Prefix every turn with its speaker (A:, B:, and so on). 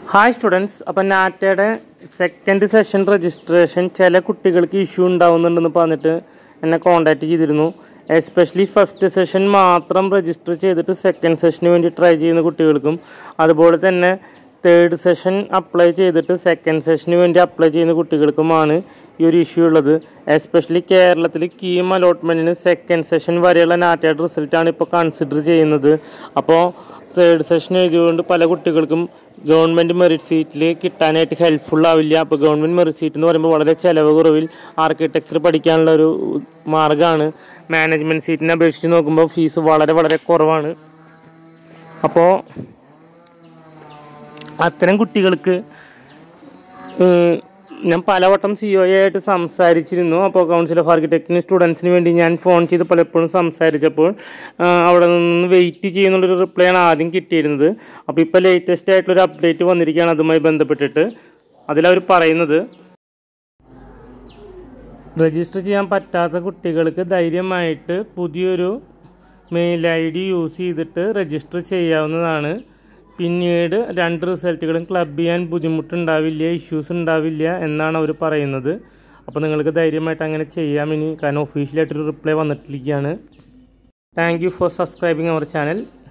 A: hi students അപ്പം നാറ്റയുടെ second session registration ചില കുട്ടികൾക്ക് ഇഷ്യൂ ഉണ്ടാവുന്നുണ്ടെന്ന് പറഞ്ഞിട്ട് എന്നെ കോൺടാക്റ്റ് ചെയ്തിരുന്നു എസ്പെഷ്യലി ഫസ്റ്റ് സെഷൻ മാത്രം രജിസ്റ്റർ ചെയ്തിട്ട് സെക്കൻഡ് സെഷന് വേണ്ടി ട്രൈ ചെയ്യുന്ന കുട്ടികൾക്കും അതുപോലെ തന്നെ തേർഡ് സെഷൻ അപ്ലൈ ചെയ്തിട്ട് സെക്കൻഡ് സെഷന് വേണ്ടി അപ്ലൈ ചെയ്യുന്ന കുട്ടികൾക്കുമാണ് ഈ ഒരു ഇഷ്യൂ ഉള്ളത് എസ്പെഷ്യലി കേരളത്തിൽ കീം അലോട്ട്മെൻറ്റിന് സെക്കൻഡ് സെഷൻ വരെയുള്ള നാറ്റയുടെ റിസൾട്ടാണ് ഇപ്പോൾ കൺസിഡർ ചെയ്യുന്നത് അപ്പോൾ തേർഡ് സെഷൻ എഴുതിയതുകൊണ്ട് പല കുട്ടികൾക്കും ഗവൺമെൻറ് മെറിറ്റ് സീറ്റിൽ കിട്ടാനായിട്ട് ഹെൽപ്ഫുൾ ആവില്ല അപ്പോൾ ഗവൺമെൻറ് മെറിറ്റ് സീറ്റ് എന്ന് പറയുമ്പോൾ വളരെ ചിലവ് കുറവിൽ ആർക്കിടെക്ചർ പഠിക്കാനുള്ള ഒരു മാർഗ്ഗമാണ് മാനേജ്മെൻറ്റ് സീറ്റിനെ അപേക്ഷിച്ച് നോക്കുമ്പോൾ ഫീസ് വളരെ വളരെ കുറവാണ് അപ്പോൾ അത്തരം കുട്ടികൾക്ക് ഏഹ്, ഞാൻ പലവട്ടം സി ഒ ആയിട്ട് സംസാരിച്ചിരുന്നു അപ്പോൾ കൗൺസിൽ ഓഫ് ആർക്കിടെക്റ്റിന് സ്റ്റുഡൻസിന് വേണ്ടി ഞാൻ ഫോൺ ചെയ്ത് പലപ്പോഴും സംസാരിച്ചപ്പോൾ ആ, അവിടെ നിന്ന് വെയിറ്റ് ചെയ്യുന്നുള്ളൊരു റിപ്ലൈ ആണ് ആദ്യം കിട്ടിയിരുന്നത് അപ്പോൾ ഇപ്പോൾ ലേറ്റസ്റ്റ് ആയിട്ടുള്ളൊരു അപ്ഡേറ്റ് വന്നിരിക്കുകയാണ് അതുമായി ബന്ധപ്പെട്ടിട്ട് അതിലവർ പറയുന്നത് രജിസ്റ്റർ ചെയ്യാൻ പറ്റാത്ത കുട്ടികൾക്ക് ധൈര്യമായിട്ട് പുതിയൊരു മെയിൽ ഐ ഡി യൂസ് ചെയ്തിട്ട് രജിസ്റ്റർ ചെയ്യാവുന്നതാണ് പിന്നീട് രണ്ട് റിസൾട്ടുകളും ക്ലബ് ചെയ്യാൻ ബുദ്ധിമുട്ടുണ്ടാവില്ല ഇഷ്യൂസ് ഉണ്ടാവില്ല എന്നാണ് അവർ പറയുന്നത് അപ്പോൾ നിങ്ങൾക്ക് ധൈര്യമായിട്ട് അങ്ങനെ ചെയ്യാം ഇനി കാരണം ഒഫീഷ്യലായിട്ടൊരു റിപ്ലൈ വന്നിട്ടിരിക്കുകയാണ് thank you for subscribing our channel